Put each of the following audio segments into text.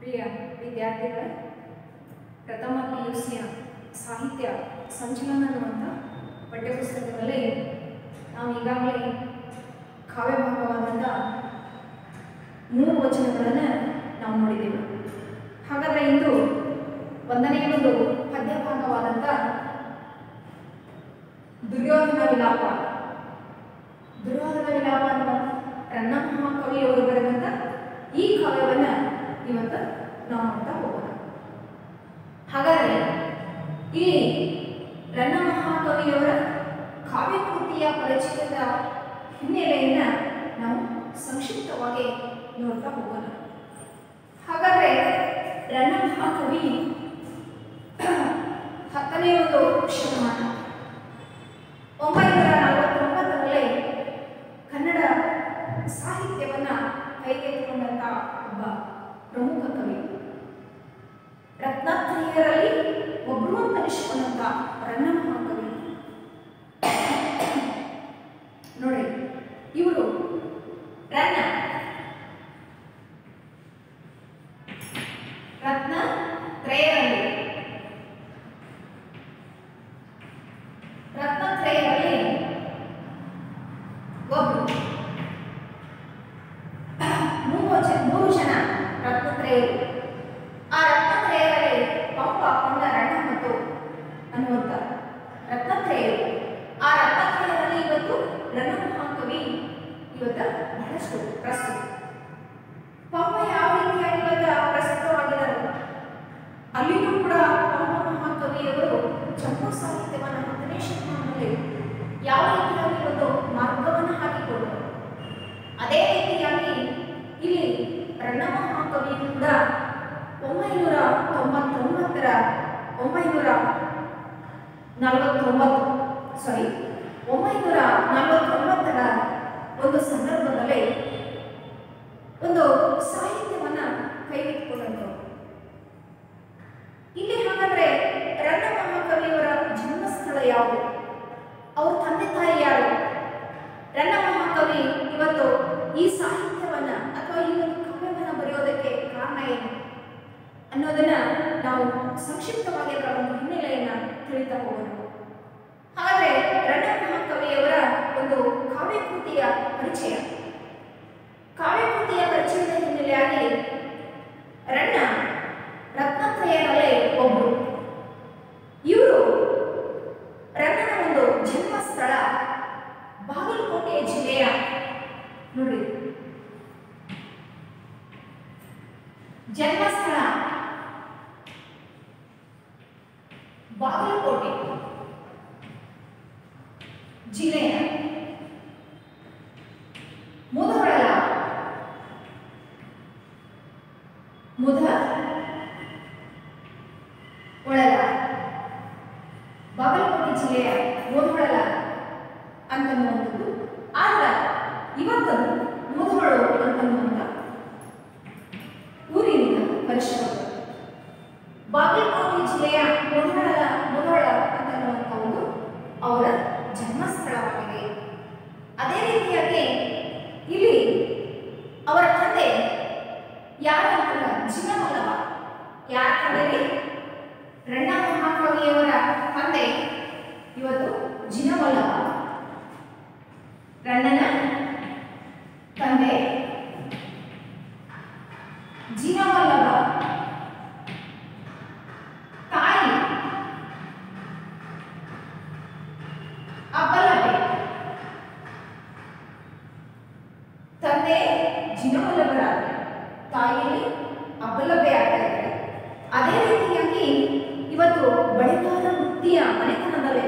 ಪ್ರಿಯ ವಿದ್ಯಾರ್ಥಿಗಳೇ ಪ್ರಥಮ P U ಸಿಯ ಸಾಹಿತ್ಯ ಸಂಚಲನ ಅನ್ನುವಂಥ ಪಠ್ಯಪುಸ್ತಕದಲ್ಲಿ ನಾವು ಈಗಾಗಲೇ ಕಾವ್ಯಭಾಗವಾದಂಥ ಮೂರು ವಚನಗಳನ್ನು ನಾವು ನೋಡಿದ್ದೇವೆ ಹಾಗಾದರೆ ಇಂದು ಒಂದನೇ ಒಂದು ಪದ್ಯಭಾಗವಾದಂಥ ದುರ್ಯೋಧನ ವಿಲಾಪ ದುರ್ಯೋಧನ ವಿಲಾಪ ಅನ್ನುವ ರನ್ನ ಮಹಾಕವಿಯವರು ಬರೆದಂಥ ಈ ಕಾವ್ಯವನ್ನು ಇವತ್ತು ನಾವು ನೋಡ್ತಾ ಹೋಗೋಣ ಹಾಗಾದರೆ ಇಲ್ಲಿ ರನ್ನ ಮಹಾಕವಿಯವರ ಕಾವ್ಯಕೃತಿಯ ಪರಿಚಯದ ಹಿನ್ನೆಲೆಯನ್ನ ನಾವು ಸಂಕ್ಷಿಪ್ತವಾಗಿ ನೋಡ್ತಾ ಹೋಗೋಣ ಹಾಗಾದರೆ ರನ್ನ ಮಹಾಕವಿ ಹತ್ತನೇ ಒಂದು ಶತಮಾನ ಒಂಬೈನೂರ ನಲವತ್ತೊಂಬತ್ತರಲ್ಲಿ ಕನ್ನಡ ಸಾಹಿತ್ಯವನ್ನ ಕೈಗೆತ್ತಿಕೊಂಡಂತ ಒಬ್ಬ ಪ್ರಮುಖ ಕವಿ ರತ್ನಾತ್ರೇಯರಲ್ಲಿ ಒಬ್ಬರು ಅಂತ ಅನಿಸಿಕೊಂಡಂತ ರನ್ನ ಮಹಾಕವಿ ನೋಡಿ ಇವರು ರನ್ನ ರತ್ನ ತ್ರಯರಲ್ಲಿ ರತ್ನತ್ರಯರಲ್ಲಿ ಒಬ್ಬರು ಮೂರು ಜನ ಮೂರು ಜನ ರತ್ನತ್ರಯರು ಆ ರತ್ನತ್ರಯರಲ್ಲಿ ಪಂಪ ಕೊಂಡ ರಣ್ಣ ಮತ್ತು ಅನ್ನುವಂಥ ರತ್ನತ್ರಯರು ಆ ರತ್ನತ್ರಯರಲ್ಲಿ ಇವತ್ತು ರಣ ಮಹಾಕವಿ ಇವತ್ತ ಬಹಳಷ್ಟು ಪ್ರಸ್ತುತ ಪಂಪ ಯಾವ ರೀತಿಯಾಗಿ ಇವತ್ತ ಪ್ರಸ್ತುತವಾಗಿದ್ದಾರೆ ಅಲ್ಲಿಯೂ ಕೂಡ ಪಂಪ ಮಹಾಕವಿಯವರು ಚಂಪು ಸಾಹಿತ್ಯವನ್ನು ಹತ್ತನೇ ಶತಮಾನದಲ್ಲಿ ಯಾವ ರೀತಿಯಾಗಿ ಒಂದು ಮಾರ್ಗವನ್ನು ಹಾಕಿಕೊಂಡರು ಅದೇ ರೀತಿಯಾಗಿ ಇಲ್ಲಿ ರನ್ನ ಮಹಾಕವಿಯು ಕೂಡ ಒಂಬೈನೂರ ತೊಂಬತ್ತೊಂಬತ್ತರ ಒಂಬೈನೂರ ನಲವತ್ತೊಂಬತ್ತು ಸಾರಿ ಒಂಬೈನೂರ ನಲವತ್ತೊಂಬತ್ತರ ಒಂದು ಸಂದರ್ಭದಲ್ಲಿ ಒಂದು ಸಾಹಿತ್ಯವನ್ನ ಕೈಗೆತ್ತಿಕೊಂಡರು ಇಲ್ಲಿ ಹಾಗಾದ್ರೆ ರನ್ನ ಮಹಾಕವಿಯವರ ಜನ್ಮಸ್ಥಳ ಯಾವುದು ಅವ್ರ ತಂದೆ ತಾಯಿ ಯಾರು ರನ್ನ ಮಹಾಕವಿ ಇವತ್ತು ಈ ಸಾಹಿತ್ಯವನ್ನ ಅಥವಾ ಈ ಒಂದು ಕಾವ್ಯವನ್ನ ಬರೆಯೋದಕ್ಕೆ ಕಾರಣ ಏನು ಅನ್ನೋದನ್ನ ನಾವು ಸಂಕ್ಷಿಪ್ತವಾಗಿ ಅದರ ಒಂದು ಹಿನ್ನೆಲೆಯನ್ನ ತಿಳಿತಾ ಹೋಗೋಣ ಹಾಗಾದ್ರೆ ರನ್ನ ಮಹಾಕವಿಯವರ ಒಂದು ಕಾವ್ಯಕೃತಿಯ ಪರಿಚಯ ಕಾವ್ಯಕೃತಿಯ ಪರಿಚಯದ ಹಿನ್ನೆಲೆಯಾಗಿ ರನ್ನ ರತ್ನತ್ರಯರಲ್ಲೇ ಒಬ್ಬರು ಇವರು ರನ್ನನ ಒಂದು ಜನ್ಮಸ್ಥಳ ಬಾಗಲಕೋಟೆ ಜಿಲ್ಲೆಯ ನೋಡಿ ಜನ್ಮಸ್ಥಳ ಬಾಗಲಕೋಟೆ ಜಿಲ್ಲೆಯ ಮುಧೋಳ ಮುಧ ಒಳಲ ಬಾಗಲಕೋಟೆ ಜಿಲ್ಲೆಯ ಮುಧೋಳ ಅಂತನ್ನುವಂಥದ್ದು ಆದ್ರೆ ಇವತ್ತದು ಮುಧೋಳು ಅಂತನ್ನುವಂಥ ಊರಿನಿಂದ ಪರಿಶ್ರಮ ಬಾಗಲಕೋಟೆ ಜಿಲ್ಲೆಯ ಮುಧೋಳ ಮುಧೋಳ ಅಂತನ್ನುವಂಥ ಒಂದು ಅವರ ಜನ್ಮಸ್ಥಳವಾಗಿದೆ ಅದೇ ರೀತಿಯಾಗಿ ಇಲ್ಲಿ ಅವರ ತಂದೆ ಯಾರು ಅಂತಂದ್ರೆ ಜಿನವಲ್ಲಭ ಯಾರ ತಂದೆ ರಣ್ಣ ಮಹಾಕವಿಯವರ ತಂದೆ ಇವತ್ತು ಜಿನವಲ್ಲಭ ರಣ್ಣನ ತಂದೆ ಜಿನವಲ್ಲಭ ತಾಯಿ ಅಬ್ಬಲಭೆ ತಂದೆ ಜಿನವಲ್ಲಭರಾದರೆ ತಾಯಿಯಲ್ಲಿ ಅಬ್ಬಲಭೆ ಆಗ್ತಾ ಇದ್ದಾರೆ ಅದೇ ರೀತಿಯಾಗಿ ಇವತ್ತು ಬಳಿಗಾರ ವೃತ್ತಿಯ ಮನೆತನದಲ್ಲಿ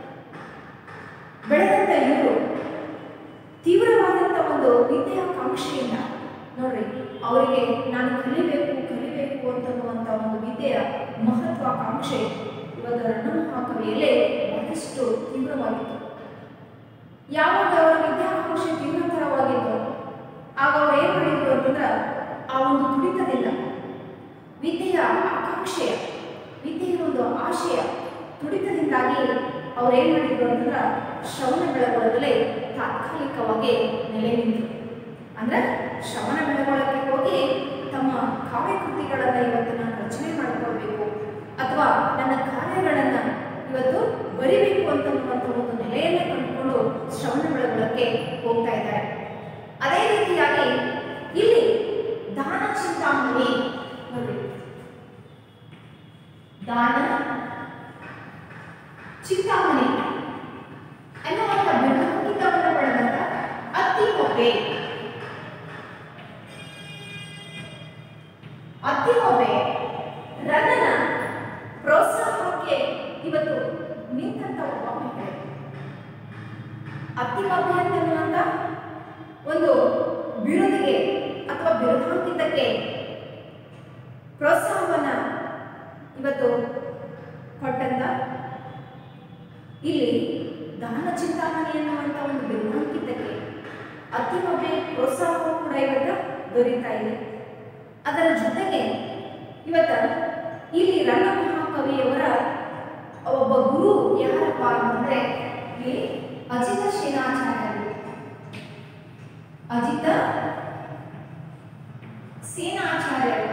ಬೆಳೆದಂತ ಇವರು ತೀವ್ರವಾದಂಥ ಒಂದು ವಿದ್ಯಾಕಾಂಕ್ಷೆಯಿಂದ ನೋಡ್ರಿ ಅವರಿಗೆ ನಾನು ಕಲಿಬೇಕು ಕಲಿಬೇಕು ಅಂತನ್ನುವಂಥ ಒಂದು ವಿದ್ಯೆಯ ಮಹತ್ವಾಕಾಂಕ್ಷೆ ಇವತ್ತು ರನ್ನ ಮಹಾಕವಿಯಲ್ಲೇ ಬಹಳಷ್ಟು ತೀವ್ರವಾಗಿತ್ತು ಯಾವಾಗ ಅವರ ವಿದ್ಯಾಕಾಂಕ್ಷೆ ತೀವ್ರತರವಾಗಿತ್ತು ಆಗ ಅವ್ರು ಏನು ಮಾಡಿದ್ರು ಅಂತಂದ್ರೆ ಆ ಒಂದು ತುಡಿತದಿಂದ ವಿದ್ಯೆಯ ಆಕಾಂಕ್ಷೆಯ ವಿದ್ಯೆಯ ಒಂದು ಆಶಯ ತುಡಿತದಿಂದಾಗಿ ಅವ್ರು ಏನು ಮಾಡಿದ್ರು ಅಂತಂದ್ರೆ ಶ್ರವಣ ಬೆಳಗೊಳದಲ್ಲಿ ತಾತ್ಕಾಲಿಕವಾಗಿ ನೆಲೆ ನಿಂತರು ಅಂದ್ರೆ ಶ್ರವಣ ಬೆಳಗೊಳಕ್ಕೆ ಹೋಗಿ ತಮ್ಮ ತಮ್ಮ ಕಾವ್ಯ ಕೃತಿಗಳನ್ನು ಇವತ್ತು ನಾನು ರಚನೆ ಮಾಡ್ಕೊಳ್ಬೇಕು ಅಥವಾ ನನ್ನ ಕಾರ್ಯಗಳನ್ನು ಇವತ್ತು ಬರಿಬೇಕು ಅಂತನ್ನುವಂಥ ಒಂದು ನೆಲೆಯನ್ನು ಕಂಡುಕೊಂಡು ಶ್ರವಣ ಬೆಳಗೊಳಕ್ಕೆ ಹೋಗ್ತಾ ಇದ್ದಾರೆ ಅದೇ ರೀತಿಯಾಗಿ ಇಲ್ಲಿ ದಾನ ಚಿಂತಾಮಣಿ ನೋಡಿ ದಾನ ಚಿಂತಾಮಣಿ ಅನ್ನುವಂಥ ಬಿರುದಾಂಕಿತವನ್ನು ಪಡೆದಂತ ಅತ್ತಿಮೊಬ್ಬೆ ಅತ್ತಿಮೊಬ್ಬೆ ರನ್ನನ ಪ್ರೋತ್ಸಾಹಕ್ಕೆ ಇವತ್ತು ನಿಂತಂತ ಒಬ್ಬ ಮಹಿಳೆ ಅತ್ತಿಮೊಬ್ಬೆ ಅಂತನ್ನುವಂಥ ಒಂದು ಬಿರುದಿಗೆ ಅಥವಾ ಬಿರುದಾಂಕಿತಕ್ಕೆ ಪ್ರೋತ್ಸಾಹವನ್ನ ಇವತ್ತು ಕೊಟ್ಟಂತ ಇಲ್ಲಿ ದಾನ ಚಿಂತಾಮಣಿ ಅನ್ನುವಂಥ ಒಂದು ಬಿರುದಾಂಕಿತಕ್ಕೆ ಅತಿಮೊಬ್ಬೆ ಪ್ರೋತ್ಸಾಹವೂ ಕೂಡ ಇವತ್ತು ದೊರೀತಾ ಇದೆ ಅದರ ಜೊತೆಗೆ ಇವತ್ತ ಇಲ್ಲಿ ರನ್ನ ಮಹಾಕವಿಯವರ ಒಬ್ಬ ಗುರು ಯಾರಪ್ಪ ಅಂತಂದ್ರೆ ಇಲ್ಲಿ ಅಜಿತ ಸೇನಾಚಾರ್ಯರು ಅಜಿತ ಸೇನಾಚಾರ್ಯರು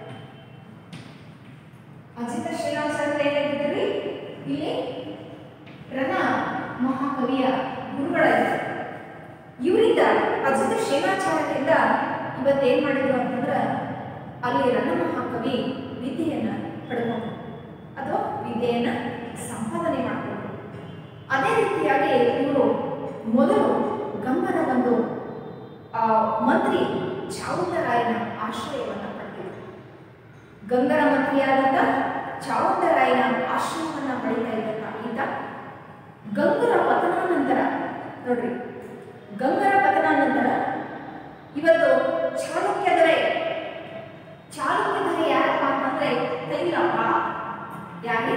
ಅಜಿತ ಶ್ರೀರಾಮಾಚಾರ್ಯ ಏನಾಗಿದ್ದಾರೆ ಇಲ್ಲಿ ರನ್ನ ಮಹಾಕವಿಯ ಗುರುಗಳಾಗಿದ್ದಾರೆ ಇವರಿಂದ ಅಜಿತ ಶ್ರೀರಾಮಾಚಾರ್ಯರಿಂದ ಇವತ್ತೇನ್ ಮಾಡಿದ್ರು ಅಂತಂದ್ರೆ ಅಲ್ಲಿ ರನ್ನ ಮಹಾಕವಿ ವಿದ್ಯೆಯನ್ನ ಪಡ್ಕೊಂಡು ಅಥವಾ ವಿದ್ಯೆಯನ್ನ ಸಂಪಾದನೆ ಮಾಡಿಕೊಂಡ್ರು ಅದೇ ರೀತಿಯಾಗಿ ಇವರು ಮೊದಲು ಗಂಗನ ಒಂದು ಆ, ಮಂತ್ರಿ ಚಾವುಂಡರಾಯನ ಆಶ್ರಯವನ್ನ ಪಡೆದಿದ್ರು ಗಂಗರ ಮಂತ್ರಿಯಾದಂಥ ಚಾವುಂಡರಾಯನ ಆಶ್ರಯವನ್ನ ಪಡಿತಾ ಇದ್ದಂತ ಈತ ಗಂಗರ ಪತನಾನಂತರ ನೋಡ್ರಿ ಗಂಗರ ಪತನಾನಂತರ ಇವತ್ತು ಚಾಲುಕ್ಯ ದೊರೆ ಚಾಲುಕ್ಯ ದೊರೆ ಯಾರಪ್ಪ ಅಂತಂದ್ರೆ ತೈಲಪ್ಪ ಯಾರೇ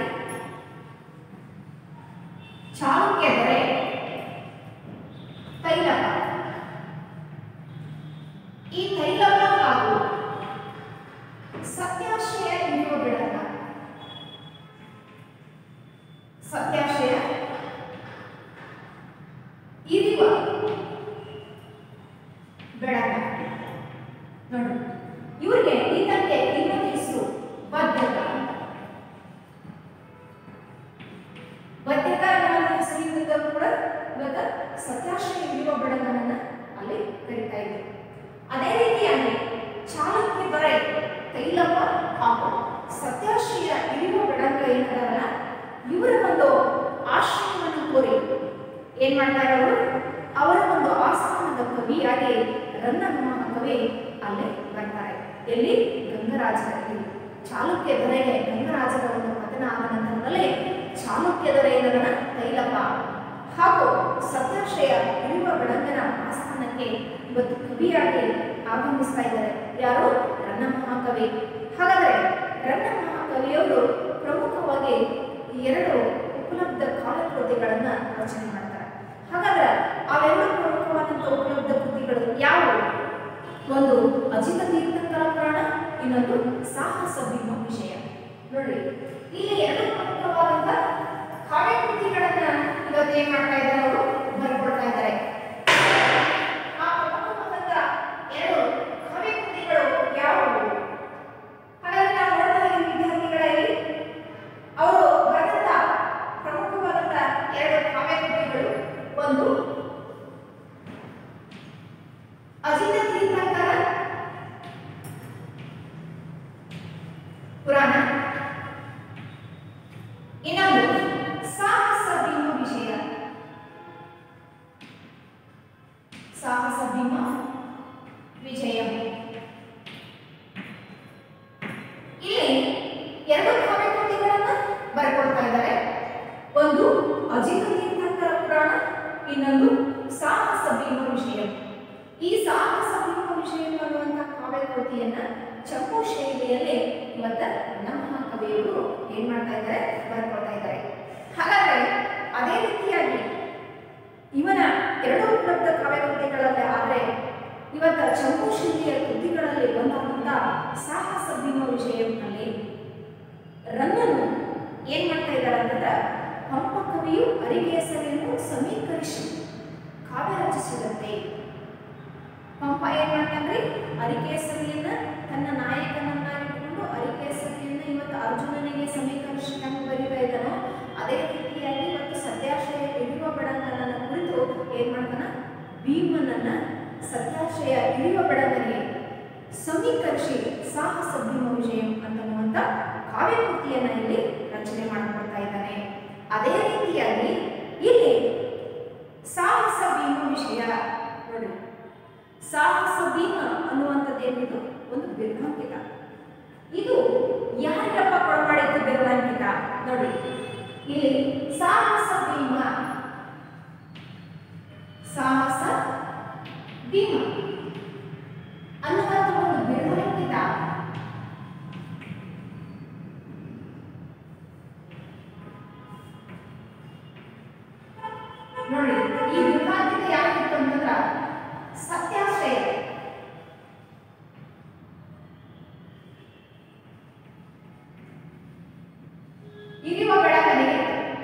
ಚಾಲುಕ್ಯ ದೊರೆ ತೈಲಪ್ಪ ಈ ತೈಲಪ್ಪ ಹಾಗೂ ಸತ್ಯಾಶ್ರಯ ಇರುವ ಬೆಳಕ ಸತ್ಯಾಶ್ರಯ ಇರುವ ಬೆಳಕ ನೋಡಿ ಇವರಿಗೆ ಈತನಿಗೆ ಇನ್ನೊಂದು ಹೆಸರು ಬದ್ಧಕ ಬದ್ಧಕ ಅನ್ನುವಂಥ ಹೆಸರಿನಿಂದ ಕೂಡ ಇವಾಗ ಸತ್ಯಾಶ್ರಯ ಇರುವ ಬೆಳಕನ್ನ ಅಲ್ಲಿ ಕರೀತಾ ಇದ್ರು ಅದೇ ರೀತಿಯಾಗಿ ಚಾಲುಕ್ಯ ದೊರೆ ತೈಲಪ್ಪ ಹಾಗೂ ಸತ್ಯಾಶ್ರಯ ಇರುವ ಬೆಳಕ ಏನದಲ್ಲ ಇವರ ಒಂದು ಆಶ್ರಯವನ್ನು ಕೋರಿ ಏನ್ ಮಾಡ್ತಾರೆ ಅವರು ಅವರ ಒಂದು ಆಸ್ಥಾನದ ಕವಿಯಾಗಿ ರನ್ನ ಮಹಾಕವಿ ಅಲ್ಲೇ ಬರ್ತಾರೆ ಎಲ್ಲಿ ಗಂಗರಾಜರಲ್ಲಿ ಚಾಲುಕ್ಯ ದೊರೆಗೆ ಗಂಗರಾಜರ ಒಂದು ಪತನ ಆದ ನಂತರದಲ್ಲಿ ಚಾಲುಕ್ಯ ದೊರೆ ಏನದನ ತೈಲಪ್ಪ ಹಾಗೂ ಸತ್ಯಾಶ್ರಯ ಇರುವ ಬೆಳಂಗನ ಆಸ್ಥಾನಕ್ಕೆ ಇವತ್ತು ಕವಿಯಾಗಿ ಆಗಮಿಸ್ತಾ ಇದ್ದಾರೆ ಯಾರು ರನ್ನ ಮಹಾಕವಿ ಹಾಗಾದರೆ ರನ್ನ ಮಹಾಕವಿಯವರು ಪ್ರಮುಖವಾಗಿ ಈ ಎರಡು ಉಪಲಬ್ಧ ಕಾಲಕೃತಿಗಳನ್ನ ರಚನೆ ಮಾಡ್ತಾರೆ ಹಾಗಾದ್ರೆ ಅವೆರಡು ಪ್ರಮುಖವಾದಂಥ ಉಪಲಬ್ಧ ಕೃತಿಗಳು ಯಾವುವು ಒಂದು ಅಜಿತ ತೀರ್ಥಂಕರ ಪುರಾಣ ಇನ್ನೊಂದು ಸಾಹಸ ಭೀಮ ವಿಷಯ ನೋಡಿ ಇಲ್ಲಿ ಎರಡು ಪ್ರಮುಖವಾದಂಥ ಕಾವ್ಯ ಕೃತಿಗಳನ್ನ ಇವತ್ತು ಏನ್ ಮಾಡ್ತಾ ಇದ್ದಾರೆ ಅವರು ಬರ್ಕೊಡ್ತಾ ಇದ್ದಾರೆ ಆ ಪ್ರಮುಖವಾದಂಥ ಎರಡು ಕಾವ್ಯ ಕೃತಿಗಳು ಯಾವುವು ಹಾಗಾದ್ರೆ ನಾವು ನೋಡ್ತಾ ಇದ್ದೀವಿ ವಿದ್ಯಾರ್ಥಿಗಳಲ್ಲಿ ಅವರು ಬರೆದಂತ ಪ್ರಮುಖವಾದಂತ ಎರಡು ಕಾವ್ಯ ಕೃತಿಗಳು ಒಂದು ಅಜಿತ ತೀರ್ಥಂಕರ ಪುರಾಣ ಇನ್ನೊಂದು ಸಾಹಸ ಭೀಮ ವಿಷಯ ಸಾಹಸ ಭೀಮ ವಿಜಯ ಇಲ್ಲಿ ಎರಡು ಕಾವ್ಯ ಕೃತಿಗಳನ್ನ ಬರ್ಕೊಡ್ತಾ ಇದ್ದಾರೆ ಒಂದು ಅಜಿತ ತೀರ್ಥಂಕರ ಪುರಾಣ ಇನ್ನೊಂದು ಸಾಹಸ ಭೀಮ ವಿಷಯ ಈ ಸಾಹಸ ಭೀಮ ವಿಷಯ ಅನ್ನುವಂಥ ಕಾವ್ಯ ಕೃತಿಯನ್ನ ಚಂಪು ಶೈಲಿಯಲ್ಲಿ ಇವತ್ತ ನಮ್ಮ ಕವಿಯವರು ಏನ್ ಮಾಡ್ತಾ ಇದ್ದಾರೆ ಬರ್ಕೊಳ್ತಾ ಇದ್ದಾರೆ ಹಾಗಾದ್ರೆ ಅದೇ ರೀತಿಯಾಗಿ ಇವನ ಎರಡು ಉಪಲಬ್ಧ ಕಾವ್ಯ ಕೃತಿಗಳಲ್ಲಿ ಆದರೆ ಇವತ್ತ ಚಂಪು ಶೈಲಿಯ ಕೃತಿಗಳಲ್ಲಿ ಒಂದಾದಂಥ ಸಾಹಸ ಭೀಮ ವಿಷಯದಲ್ಲಿ ರನ್ನನು ಏನ್ ಮಾಡ್ತಾ ಇದ್ದಾರೆ ಅಂತಂದ್ರೆ ಪಂಪ ಕವಿಯು ಅರಿಗೇಸರಿಯನ್ನು ಸಮೀಕರಿಸಿ ಕಾವ್ಯ ರಚಿಸಿದಂತೆ ಪಂಪ ಏನ್ ಮಾಡ್ತಾನ್ರಿ ಅರಿಕೇಸರಿಯನ್ನ ತನ್ನ ನಾಯಕನನ್ನಾಗಿಟ್ಟುಕೊಂಡು ಅರಿಕೆ ಸಭೆಯನ್ನು ಇವತ್ತು ಅರ್ಜುನನಿಗೆ ಸಮೀಕರಿಸಿ ಹೆಂಗೆ ಬರೀತಾ ಇದ್ದಾನೋ ಅದೇ ರೀತಿಯಾಗಿ ಇವತ್ತು ಸತ್ಯಾಶ್ರಯ ಇಳಿಯುವ ಬೆಳಗನನ್ನ ಕುರಿತು ಏನ್ ಮಾಡ್ತಾನ ಭೀಮನನ್ನ ಸತ್ಯಾಶ್ರಯ ಇಳಿಯುವ ಬೆಳಗನಿಗೆ ಸಮೀಕರಿಸಿ ಸಾಹಸ ಭೀಮ ವಿಜಯ ಅಂತನ್ನುವಂಥ ಕಾವ್ಯಕೃತಿಯನ್ನ ಇಲ್ಲಿ ರಚನೆ ಮಾಡಿಕೊಡ್ತಾ ಇದ್ದಾನೆ ಅದೇ ರೀತಿಯಾಗಿ ಇಲ್ಲಿ ಸಾಹಸ ಭೀಮ ವಿಷಯ ನೋಡಿ ಸಾಹಸ ಭೀಮ ಅನ್ನುವಂಥದ್ದು ಏನಿದು ಒಂದು ಬಿರುದಾಂಕಿತ ಇದು ಯಾರಿಗಪ್ಪ ಕೊಡಮಾಡಿದ್ದು ಬಿರುದಾಂಕಿತ ನೋಡಿ ಇಲ್ಲಿ ಸಾಹಸ ಭೀಮ ಸಾಹಸ ಭೀಮ ಅನ್ನುವಂಥ ಒಂದು ಬಿರುದಾಂಕಿತ ನೋಡಿ ಈ ಬಿರುದಾಂಕಿತ ಯಾಕಿತ್ತು ಅಂತಂದ್ರ ಸತ್ಯಾಶ್ರಯ ಇರಿವ ಬೆಳಕನಿಗೆ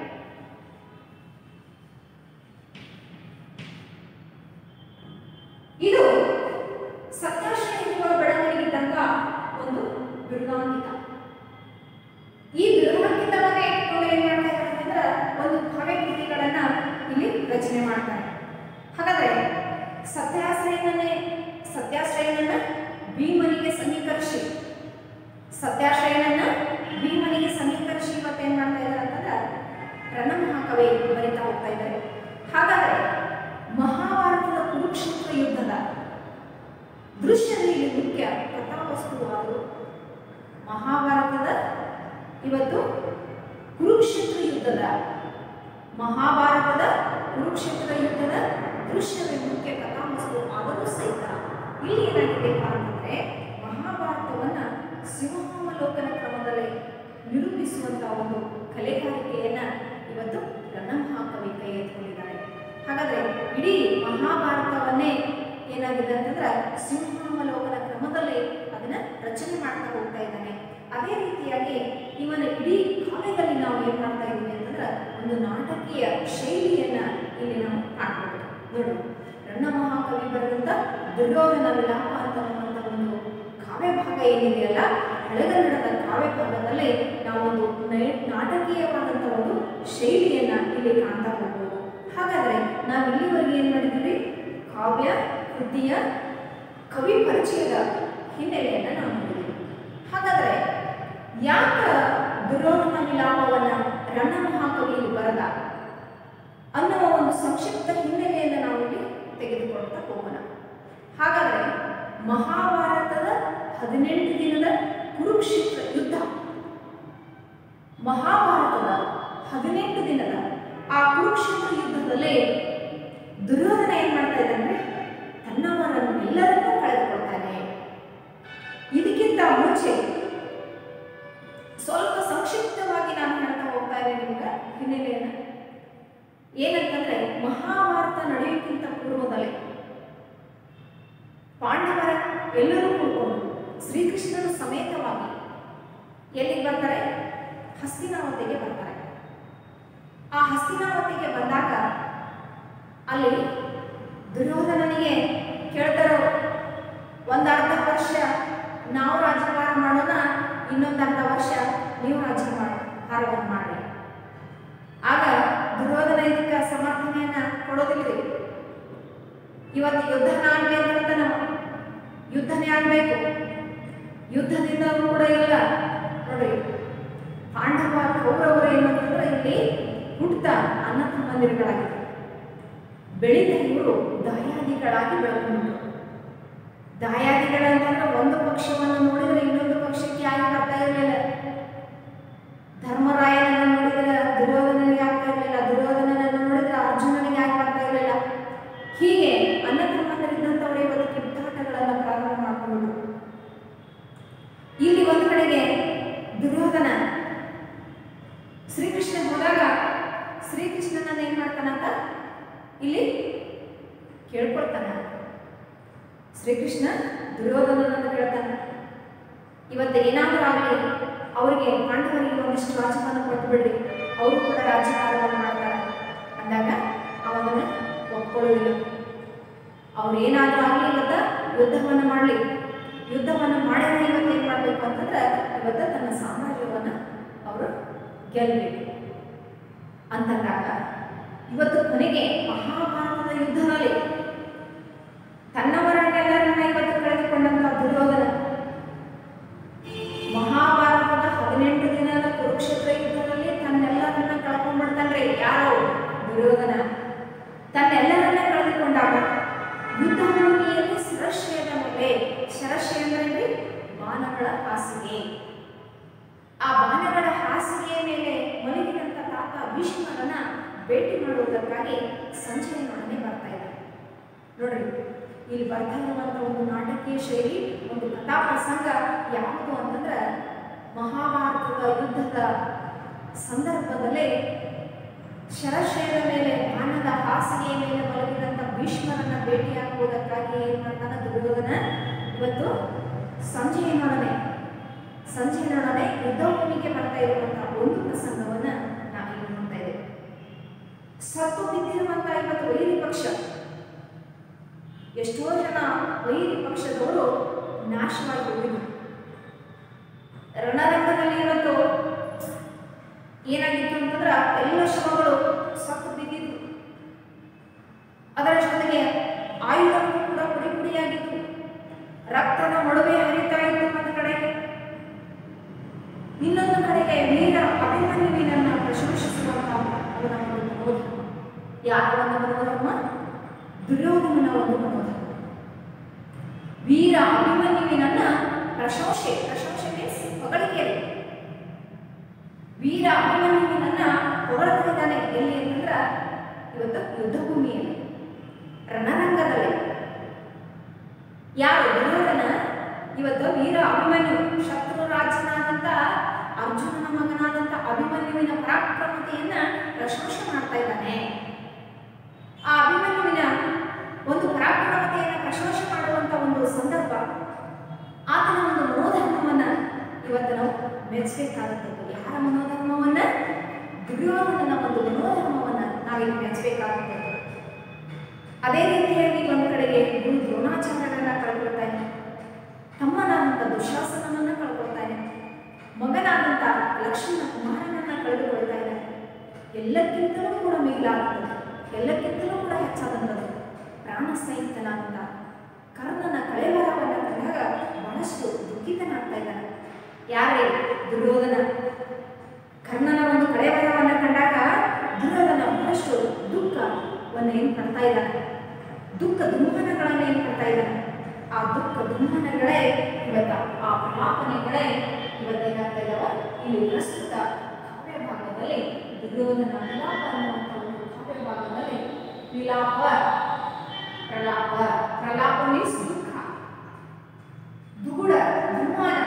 ಇದು ಸತ್ಯಾಶ್ರಯ ಇರುವ ಬೆಳವಣಿಗೆ ತನಕ ಒಂದು ಬಿರುದಾಂಕಿತ ಈ ಬಿರುದಾಂಕಿತವನ್ನೇ ಇಟ್ಕೊಂಡು ಏನ್ ಮಾಡ್ತಾ ಇದ್ದಾರೆ ಅಂದ್ರೆ ಒಂದು ಕಾವ್ಯ ಕೃತಿಗಳನ್ನ ಇಲ್ಲಿ ರಚನೆ ಮಾಡ್ತಾರೆ ಹಾಗಾದ್ರೆ ಸತ್ಯಾಶ್ರಯನನ್ನೇ ಸತ್ಯಾಶ್ರಯನನ್ನ ಭೀಮನಿಗೆ ಸಮೀಕರಿಸಿ ಸತ್ಯಾಶ್ರಯನನ್ನ ಭೀಮನಿಗೆ ಸಮೀಕರಿಸಿ ಮತ್ತೇನ್ ಮಾಡ್ತಾ ಇದ್ದಾರೆ ಅಂತಂದ್ರೆ ರಣಮಹಾಕವಿ ಬರಿತಾ ಹೋಗ್ತಾ ಇದ್ದಾರೆ ಹಾಗಾದ್ರೆ ಮಹಾಭಾರತದ ಕುರುಕ್ಷೇತ್ರ ಯುದ್ಧದ ದೃಶ್ಯದಲ್ಲಿ ಇಲ್ಲಿ ಮುಖ್ಯ ಕಥಾವಸ್ತುವಾದರು ಮಹಾಭಾರತದ ಇವತ್ತು ಕುರುಕ್ಷೇತ್ರ ಯುದ್ಧದ ಮಹಾಭಾರತದ ಕುರುಕ್ಷೇತ್ರ ಯುದ್ಧದ ದೃಶ್ಯವೇ ಮುಖ್ಯ ಕಥಾವಸ್ತು ಆದರೂ ಸಹಿತ ಇಲ್ಲಿ ಏನಾಗಿದೆಪ್ಪ ಅಂತಂದ್ರೆ ಮಹಾಭಾರತವನ್ನ ಸಿಂಹಾವಲೋಕನ ಕ್ರಮದಲ್ಲಿ ನಿರೂಪಿಸುವಂತ ಒಂದು ಕಲೆಗಾರಿಕೆಯನ್ನ ಇವತ್ತು ರಣಮಹಾಕವಿ ಕೈ ಎತ್ಕೊಂಡಿದ್ದಾರೆ ಹಾಗಾದ್ರೆ ಇಡೀ ಮಹಾಭಾರತವನ್ನೇ ಏನಾಗಿದೆ ಅಂತಂದ್ರೆ ಸಿಂಹಾವಲೋಕನ ಕ್ರಮದಲ್ಲಿ ಅದನ್ನ ರಚನೆ ಮಾಡ್ತಾ ಹೋಗ್ತಾ ಇದ್ದಾನೆ ಅದೇ ರೀತಿಯಾಗಿ ಇವನ ಇಡೀ ಕಾವ್ಯದಲ್ಲಿ ನಾವು ಏನ್ ಮಾಡ್ತಾ ಇದ್ದೀವಿ ಅಂತಂದ್ರೆ ಒಂದು ನಾಟಕೀಯ ಶೈಲಿಯನ್ನ ಇಲ್ಲಿ ನಾವು ಕಾಣ್ಬೋದು ನೋಡು ರಣ್ಣ ಮಹಾಕವಿ ಬರೆದಂತ ದುರ್ಯೋಧನ ವಿಲಾಪ ಅಂತನ್ನುವಂಥ ಒಂದು ಕಾವ್ಯ ಭಾಗ ಏನಿದೆಯಲ್ಲ ಹಳೆಗನ್ನಡದ ಕಾವ್ಯ ಭಾಗದಲ್ಲಿ ನಾವು ಒಂದು ನೈ- ನಾಟಕೀಯವಾದಂಥ ಒಂದು ಶೈಲಿಯನ್ನ ಇಲ್ಲಿ ಕಾಣ್ತಾ ಹೋಗ್ಬೋದು ಹಾಗಾದ್ರೆ ನಾವು ಇಲ್ಲಿವರೆಗೆ ಏನ್ ಮಾಡಿದ್ದೀವಿ ಕಾವ್ಯ ಕೃತಿಯ ಕವಿ ಪರಿಚಯದ ಹಿನ್ನೆಲೆಯನ್ನ ನಾವು ನೋಡಿದ್ದೀವಿ ಹಾಗಾದ್ರೆ ಯಾಕ ದುರ್ಯೋಧನ ವಿಲಾಪವನ್ನ ರಣ ಮಹಾಕವಿಯಲ್ಲಿ ಬರದ ಅನ್ನುವ ಒಂದು ಸಂಕ್ಷಿಪ್ತ ಹಿನ್ನೆಲೆಯನ್ನು ನಾವು ಇಲ್ಲಿ ತೆಗೆದುಕೊಳ್ತಾ ಹೋಗೋಣ ಹಾಗಾದ್ರೆ ಮಹಾಭಾರತದ ಹದಿನೆಂಟು ದಿನದ ಕುರುಕ್ಷೇತ್ರ ಯುದ್ಧ ಮಹಾಭಾರತದ ಹದಿನೆಂಟು ದಿನದ ಆ ಕುರುಕ್ಷೇತ್ರ ಯುದ್ಧದಲ್ಲಿ ದುರ್ಯೋಧನ ಏನ್ ಮಾಡ್ತಾ ಇದ್ದಾನೆ ತನ್ನವರನ್ನೆಲ್ಲರನ್ನೂ ಕಳೆದುಕೊಳ್ತಾನೆ ಇದಕ್ಕಿಂತ ಮುಂಚೆ ಸ್ವಲ್ಪ ಸಂಕ್ಷಿಪ್ತವಾಗಿ ನಾನು ಹೇಳ್ತಾ ಹೋಗ್ತಾ ಇದ್ದೀನಿ ನಿಮ್ಗೆ ಹಿನ್ನೆಲೆಯನ್ನ ಏನಂತಂದ್ರೆ ಮಹಾಭಾರತ ನಡೆಯೋಕ್ಕಿಂತ ಪೂರ್ವದಲ್ಲಿ ಪಾಂಡವರ ಎಲ್ಲರೂ ಕೂಡ್ಕೊಂಡು ಶ್ರೀಕೃಷ್ಣನ ಸಮೇತವಾಗಿ ಎಲ್ಲಿಗೆ ಬರ್ತಾರೆ ಹಸ್ತಿನಾವತಿಗೆ ಬರ್ತಾರೆ ಆ ಹಸ್ತಿನಾವತಿಗೆ ಬಂದಾಗ ಅಲ್ಲಿ ದುರ್ಯೋಧನನಿಗೆ ಕೇಳ್ತಾರೋ ಒಂದು ಅರ್ಧ ವರ್ಷ ನಾವು ರಾಜ್ಯಭಾರ ಮಾಡೋಣ ಇನ್ನೊಂದು ಅರ್ಧ ವರ್ಷ ನೀವು ರಾಜ್ಯ ಮಾಡಿ ಭಾರವನ್ನು ಮಾಡಿ ಆಗ ದುರ್ಯೋಧನ ಇದಕ್ಕೆ ಸಮರ್ಥನೆಯನ್ನ ಕೊಡೋದಿಲ್ರಿ ಇವತ್ತು ಯುದ್ಧನ ಆಗ್ಬೇಕಂತ ನಾವು ಯುದ್ಧನೇ ಆಗ್ಬೇಕು ಯುದ್ಧದಿಂದ ಕೂಡ ಇಲ್ಲ ನೋಡ್ರಿ ಪಾಂಡವ ಕೌರವರು ಏನಂತಂದ್ರೆ ಇಲ್ಲಿ ಹುಟ್ಟ ಅನ್ನ ತಮ್ಮಂದಿರುಗಳಾಗಿದ್ದಾರೆ ಬೆಳೀತ ಇವರು ದಾಯಾದಿಗಳಾಗಿ ಬೆಳಕೊಂಡು ದಾಯಾದಿಗಳಂತಂದ್ರೆ ಒಂದು ಪಕ್ಷವನ್ನು ನೋಡಿದ್ರೆ ಇನ್ನೊಂದು ಪಕ್ಷಕ್ಕೆ ಯಾಕೆ ಬರ್ತಾ ಇರಲಿಲ್ಲ ಧರ್ಮರಾಯನನ್ನು ನೋಡಿದ್ರೆ ದುರ್ಯೋಧನನಿಗೆ ಆಗ್ತಾ ಇರಲಿಲ್ಲ ದುರ್ಯೋಧನನನ್ನು ನೋಡಿದ್ರೆ ಅರ್ಜುನನಿಗೆ ಯಾಕೆ ಬರ್ತಾ ಇರಲಿಲ್ಲ ಹೀಗೆ ಅನ್ನ ತಮ್ಮಂದರಿದ್ದಂಥವರೇ ಇವತ್ತು ಕಿತ್ತಾಟಗಳನ್ನು ಪ್ರಾರಂಭ ಮಾಡಿಕೊಂಡು ಇಲ್ಲಿ ಒಂದು ಕಡೆಗೆ ದುರ್ಯೋಧನ ಶ್ರೀಕೃಷ್ಣ ಹೋದಾಗ ಶ್ರೀಕೃಷ್ಣನನ್ನ ಏನ್ ಮಾಡ್ತಾನಂತ ಇಲ್ಲಿ ಕೇಳ್ಕೊಳ್ತಾನ ಶ್ರೀಕೃಷ್ಣ ದುರ್ಯೋಧನನನ್ನು ಕೇಳ್ತಾನೆ ಇವತ್ತು ಏನಾದರೂ ಆಗಲಿ ಅವರಿಗೆ ಪಾಂಡವರಿಗೆ ಒಂದಿಷ್ಟು ರಾಜ್ಯವನ್ನು ಕೊಟ್ಟು ಬಿಡ್ರಿ ಅವರು ಕೂಡ ರಾಜ್ಯಕಾರವನ್ನು ಮಾಡ್ತಾರೆ ಅಂದಾಗ ಅವನನ್ನ ಒಪ್ಕೊಳ್ಳೋದಿಲ್ಲ ಅವ್ರು ಏನಾದರೂ ಆಗಲಿ ಇವತ್ತ ಯುದ್ಧವನ್ನು ಮಾಡಲಿ ಯುದ್ಧವನ್ನು ಮಾಡಿದ್ರೆ ಇವತ್ತು ಏನು ಮಾಡಬೇಕು ಅಂತಂದ್ರೆ ಇವತ್ತು ತನ್ನ ಸಾಮ್ರಾಜ್ಯವನ್ನು ಅವರು ಗೆಲ್ಲಬೇಕು ಅಂತಂದಾಗ ಇವತ್ತು ಕೊನೆಗೆ ಮಹಾಭಾರತದ ಯುದ್ಧದಲ್ಲಿ ತನ್ನವರನ್ನೆಲ್ಲರನ್ನ ಇವತ್ತು ಕಳೆದುಕೊಂಡಂತ ದುರ್ಯೋಧನ ಮಹಾಭಾರತದ ಹದಿನೆಂಟು ದಿನದ ಕುರುಕ್ಷೇತ್ರ ಯುದ್ಧದಲ್ಲಿ ತನ್ನೆಲ್ಲರನ್ನ ಕಳ್ಕೊಂಡ್ಬಿಡ್ತಾನ್ರಿ ಯಾರು ದುರ್ಯೋಧನ ತನ್ನೆಲ್ಲರನ್ನ ಕಳೆದುಕೊಂಡಾಗ ಯುದ್ಧ ಭೂಮಿಯಲ್ಲಿ ಶರಶ್ಯದ ಮೇಲೆ ಶರಶ್ಯ ಅಂದ್ರೆ ಬಾಣಗಳ ಹಾಸಿಗೆ ಆ ಬಾಣಗಳ ಹಾಸಿಗೆಯ ಮೇಲೆ ಮಲಗಿದಂತ ತಾತ ಭೀಷ್ಮರನ್ನ ಭೇಟಿ ಮಾಡುವುದಕ್ಕಾಗಿ ಸಂಜಯನೊಡನೆ ಬರ್ತಾ ಇದ್ದಾರೆ ನೋಡ್ರಿ ಇಲ್ಲಿ ಬರ್ತಾ ಇರುವಂತ ಒಂದು ನಾಟಕೀಯ ಶೈಲಿ ಒಂದು ಕಥಾ ಪ್ರಸಂಗ ಯಾವುದು ಅಂತಂದ್ರೆ ಮಹಾಭಾರತದ ಯುದ್ಧದ ಸಂದರ್ಭದಲ್ಲಿ ಶರಶಯದ ಮೇಲೆ ಬಾಣದ ಹಾಸಿಗೆಯ ಮೇಲೆ ಮಲಗಿದಂತ ಭೀಷ್ಮರನ್ನ ಭೇಟಿಯಾಗುವುದಕ್ಕಾಗಿ ಏನ್ ಮಾಡ್ತಾನ ದುರ್ಯೋಧನ ಇವತ್ತು ಸಂಜಯನೊಡನೆ ಸಂಜಯನೊಡನೆ ಯುದ್ಧ ಭೂಮಿಗೆ ಬರ್ತಾ ಇರುವಂತಹ ಒಂದು ಪ್ರಸಂಗವನ್ನ ನಾವಿಲ್ಲಿ ನೋಡ್ತಾ ಇದ್ದೇವೆ ಸತ್ತು ಬಿದ್ದಿರುವಂತಹ ಇವತ್ತು ವೈರಿ ಪಕ್ಷ ಎಷ್ಟೋ ಜನ ವೈರಿ ಪಕ್ಷದವರು ನಾಶವಾಗಿ ಹೋಗಿದ್ರು ರಣರಂಗದಲ್ಲಿ ಇವತ್ತು ಏನಾಗಿತ್ತು ಅಂತಂದ್ರ ಎಲ್ಲ ಶವಗಳು ಸತ್ತು ಬಿದ್ದಿದ್ದು ಅದರ ಜೊತೆಗೆ ಆಯುಧಗಳು ಕೂಡ ಪುಡಿ ಪುಡಿಯಾಗಿತ್ತು ರಕ್ತದ ಮೊಡವೆ ಹರಿತಾ ಇತ್ತು ಒಂದು ಕಡೆಗೆ ಇನ್ನೊಂದು ಕಡೆಗೆ ವೀರ ಅಭಿಮನ್ಯುವಿನನ್ನ ಪ್ರಶಂಸಿಸುವಂತಹ ಅವನ ಒಂದು ಮನೋಧರ್ಮ ಯಾರ ಒಂದು ಮನೋಧರ್ಮ ದುರ್ಯೋಧನನ ಒಂದು ಮನೋಧರ್ಮ ವೀರ ಅಭಿಮನ್ಯುವಿನನ್ನ ಪ್ರಶಂಸೆ ಪ್ರಶಂಸೆ ಮೀನ್ಸ್ ಹೊಗಳಿಕೆ ವೀರ ಅಭಿಮನ್ಯುವಿನನ್ನ ಹೊಗಳ್ತಾ ಇದ್ದಾನೆ ಎಲ್ಲಿ ಅಂತಂದ್ರ ಇವತ್ತು ಯುದ್ಧ ಭೂಮಿಯಲ್ಲಿ ರಣರಂಗದಲ್ಲಿ ಯಾರು ದುರ್ಯೋಧನ ಇವತ್ತು ವೀರ ಅಭಿಮನ್ಯು ಶತ್ರು ರಾಜನಾದಂತ ಅರ್ಜುನನ ಮಗನಾದಂತ ಅಭಿಮನ್ಯುವಿನ ಪರಾಕ್ರಮತೆಯನ್ನ ಪ್ರಶಂಸೆ ಮಾಡ್ತಾ ಇದ್ದಾನೆ ಆ ಅಭಿಮನ್ಯುವಿನ ಒಂದು ಪರಾಕ್ರಮತೆಯನ್ನ ಪ್ರಶಂಸೆ ಮಾಡುವಂತ ಒಂದು ಸಂದರ್ಭ ಆತನ ಒಂದು ಮನೋಧರ್ಮವನ್ನ ಇವತ್ತು ನಾವು ಮೆಚ್ಚಬೇಕಾದದ್ದು ಯಾರ ಮನೋಧರ್ಮವನ್ನ ದುರ್ಯೋಧನನ ಒಂದು ಮನೋಧರ್ಮವನ್ನ ನಾವಿಲ್ಲಿ ಮೆಚ್ಚಬೇಕಾದದ್ದು ಅದೇ ರೀತಿಯಾಗಿ ಒಂದು ಕಡೆಗೆ ಗುರು ದ್ರೋಣಾಚಾರ್ಯರನ್ನ ಕಳ್ಕೊಳ್ತಾನೆ ತಮ್ಮನಾದಂಥ ದುಶಾಸನವನ್ನ ಕಳ್ಕೊಳ್ತಾನೆ ಮಗನಾದಂಥ ಲಕ್ಷ್ಮಣ ಕುಮಾರನನ್ನ ಕಳೆದುಕೊಳ್ತಾ ಇದ್ದಾನೆ ಎಲ್ಲಕ್ಕಿಂತಲೂ ಕೂಡ ಮಿಗಿಲಾದಂಥದ್ದು ಎಲ್ಲಕ್ಕಿಂತಲೂ ಕೂಡ ಹೆಚ್ಚಾದಂಥದ್ದು ಪ್ರಾಣ ಸಹಿತನಾದಂಥ ಕರ್ಣನ ಕಳೆವರವನ್ನ ಕಂಡಾಗ ಬಹಳಷ್ಟು ದುಃಖಿತನಾಗ್ತಾ ಇದ್ದಾನೆ ಯಾರೇ ದುರ್ಯೋಧನ ಕರ್ಣನ ಒಂದು ಕಳೆವರವನ್ನ ಕಂಡಾಗ ದುರ್ಯೋಧನ ಬಹಳಷ್ಟು ದುಃಖವನ್ನು ಏನು ಪಡ್ತಾ ಇದ್ದಾನೆ ದುಃಖ ದುಮ್ಮಾನಗಳನ್ನು ಏನು ಪಡ್ತಾ ಇದ್ದಾನೆ ಆ ದುಃಖ ದುಮ್ಮಾನಗಳೇ ಇವತ್ತ ಆ ಪ್ರಲಾಪನೆಗಳೇ ಇವತ್ತೇನಾಗ್ತಾ ಇದಾವ ಇಲ್ಲಿ ಪ್ರಸ್ತುತ ಕಾವ್ಯ ಭಾಗದಲ್ಲಿ ದುರ್ಯೋಧನ ವಿಲಾಪ ಅನ್ನುವಂಥ ಒಂದು ಕಾವ್ಯ ಭಾಗದಲ್ಲಿ ವಿಲಾಪ ಪ್ರಲಾಪ ಪ್ರಲಾಪ ಮೀನ್ಸ್ ದುಃಖ ದುಗುಡ ದುಮ್ಮಾನ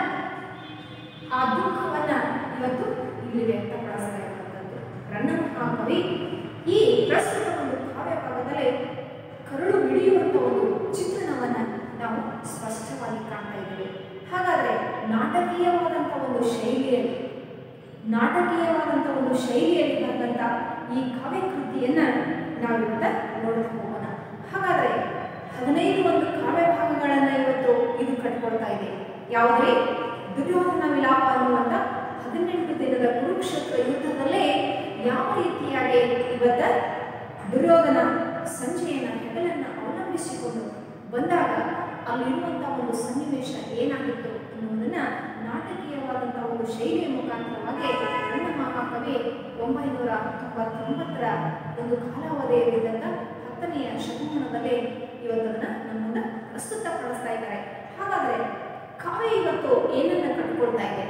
ಆ ದುಃಖವನ್ನ ಇವತ್ತು ಇಲ್ಲಿ ವ್ಯಕ್ತಪಡಿಸ್ತಾ ಇರುವಂಥದ್ದು ರನ್ನಮಹಾಕವಿ ಈ ಪ್ರಸ್ತುತ ಒಂದು ಕಾವ್ಯ ಭಾಗದಲ್ಲಿ ಕರುಳು ಹಿಡಿಯುವಂಥ ಒಂದು ಚಿತ್ರಣವನ್ನ ನಾವು ಸ್ಪಷ್ಟವಾಗಿ ಕಾಣ್ತಾ ಇದ್ದೇವೆ ಹಾಗಾದ್ರೆ ನಾಟಕೀಯವಾದಂಥ ಒಂದು ಶೈಲಿಯಲ್ಲಿ ನಾಟಕೀಯವಾದಂಥ ಒಂದು ಶೈಲಿಯಲ್ಲಿ ಬಂದಂಥ ಈ ಕಾವ್ಯ ಕೃತಿಯನ್ನ ನಾವಿವತ್ತ ನೋಡ್ತಾ ಹೋಗೋಣ ಹಾಗಾದ್ರೆ ಹದಿನೈದು ಒಂದು ಕಾವ್ಯ ಭಾಗಗಳನ್ನ ಇವತ್ತು ಇದು ಕಟ್ಕೊಳ್ತಾ ಇದೆ ಯಾವುದೇ ದುರ್ಯೋಧನ ವಿಲಾಪ ಅನ್ನುವಂಥ ಹದಿನೆಂಟು ದಿನದ ಕುರುಕ್ಷೇತ್ರ ಯುದ್ಧದಲ್ಲೇ ಯಾವ ರೀತಿಯಾಗಿ ಇವತ್ತ ದುರ್ಯೋಧನ ಸಂಜೆಯನ್ನ ಹೆಗಲನ್ನ ಅವಲಂಬಿಸಿಕೊಂಡು ಬಂದಾಗ ಅಲ್ಲಿರುವಂಥ ಒಂದು ಸನ್ನಿವೇಶ ಏನಾಗಿತ್ತು ಅನ್ನುವುದನ್ನ ನಾಟಕೀಯವಾದಂಥ ಒಂದು ಶೈಲಿಯ ಮುಖಾಂತರವಾಗಿ ನನ್ನ ಮಹಾಕವಿ ಒಂಬೈನೂರ ತೊಂಬತ್ತೊಂಬತ್ತರ ಒಂದು ಕಾಲಾವಧಿಯಲ್ಲಿದ್ದಂಥ ಹತ್ತನೆಯ ಶತಮಾನದಲ್ಲಿ ಇವತ್ತದನ್ನ ನಮ್ಮ ಮುಂದೆ ಪ್ರಸ್ತುತಪಡಿಸ್ತಾ ಇದ್ದಾರೆ ಹಾಗಾದ್ರೆ ಕಾವ್ಯ ಇವತ್ತು ಏನನ್ನ ಕಟ್ಕೊಳ್ತಾ ಇದೆ